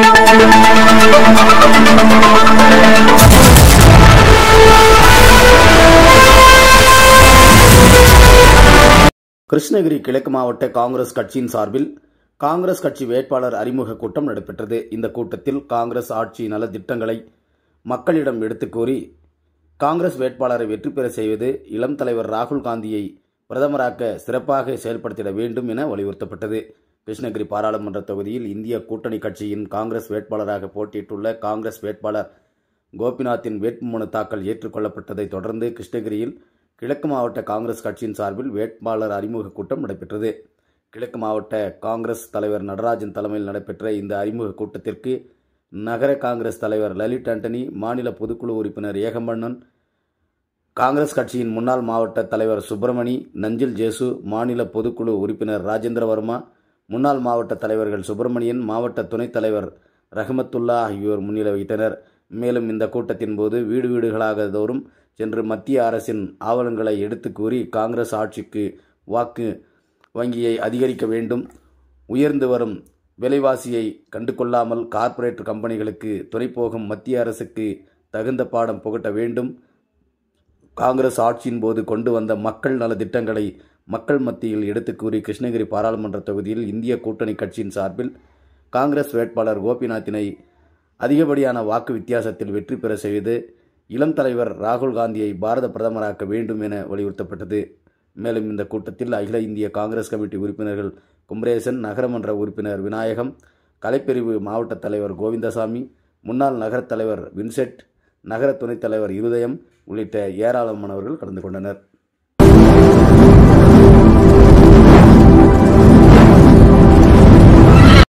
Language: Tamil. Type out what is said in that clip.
கிருஷ்ணகிரி கிழக்கு மாவட்ட காங்கிரஸ் கட்சியின் சார்பில் காங்கிரஸ் கட்சி வேட்பாளர் அறிமுக கூட்டம் நடைபெற்றது இந்த கூட்டத்தில் காங்கிரஸ் ஆட்சி நலத்திட்டங்களை மக்களிடம் எடுத்துக் கூறி காங்கிரஸ் வேட்பாளரை வெற்றி பெற செய்வது இளம் தலைவர் ராகுல் காந்தியை பிரதமராக்க சிறப்பாக செயல்படுத்திட வேண்டும் என வலியுறுத்தப்பட்டது கிருஷ்ணகிரி பாராளுமன்ற தொகுதியில் இந்திய கூட்டணி கட்சியின் காங்கிரஸ் வேட்பாளராக போட்டியிட்டுள்ள காங்கிரஸ் வேட்பாளர் கோபிநாத்தின் வேட்புமனு தாக்கல் ஏற்றுக்கொள்ளப்பட்டதைத் தொடர்ந்து கிருஷ்ணகிரியில் கிழக்கு மாவட்ட காங்கிரஸ் கட்சியின் சார்பில் வேட்பாளர் அறிமுக கூட்டம் நடைபெற்றது கிழக்கு மாவட்ட காங்கிரஸ் தலைவர் நடராஜன் தலைமையில் நடைபெற்ற இந்த அறிமுக கூட்டத்திற்கு நகர காங்கிரஸ் தலைவர் லலித் ஆண்டனி மாநில பொதுக்குழு உறுப்பினர் ஏகம்பண்ணன் காங்கிரஸ் கட்சியின் முன்னாள் மாவட்ட தலைவர் சுப்பிரமணி நஞ்சில் ஜேசு மாநில பொதுக்குழு உறுப்பினர் ராஜேந்திர வர்மா முன்னாள் மாவட்ட தலைவர்கள் சுப்பிரமணியன் மாவட்ட துணைத் தலைவர் ரஹமத்துல்லா ஆகியோர் முன்னிலை வகித்தனர் மேலும் இந்த கூட்டத்தின் போது வீடு வீடுகளாக தோறும் சென்று மத்திய அரசின் ஆவணங்களை எடுத்து கூறி காங்கிரஸ் ஆட்சிக்கு வாக்கு வங்கியை அதிகரிக்க வேண்டும் உயர்ந்து வரும் விலைவாசியை கண்டுகொள்ளாமல் கார்ப்பரேட் கம்பெனிகளுக்கு துணை போகும் மத்திய அரசுக்கு தகுந்த பாடம் புகட்ட வேண்டும் காங்கிரஸ் ஆட்சியின் போது கொண்டு வந்த மக்கள் நல திட்டங்களை மக்கள் மத்தியில் எடுத்துக் கூறி கிருஷ்ணகிரி பாராளுமன்ற தொகுதியில் இந்திய கூட்டணி கட்சியின் சார்பில் காங்கிரஸ் வேட்பாளர் கோபிநாத்தினை அதிகப்படியான வாக்கு வித்தியாசத்தில் வெற்றி பெற செய்து இளம் தலைவர் ராகுல் காந்தியை பாரத பிரதமராக்க வேண்டும் என வலியுறுத்தப்பட்டது மேலும் இந்த கூட்டத்தில் அகில இந்திய காங்கிரஸ் கமிட்டி உறுப்பினர்கள் குமரேசன் நகரமன்ற உறுப்பினர் விநாயகம் கலைப்பிரிவு மாவட்ட தலைவர் கோவிந்தசாமி முன்னாள் நகரத் தலைவர் வின்செட் நகர துணைத் தலைவர் இருதயம் உள்ளிட்ட ஏராளமானவர்கள் கலந்து கொண்டனர்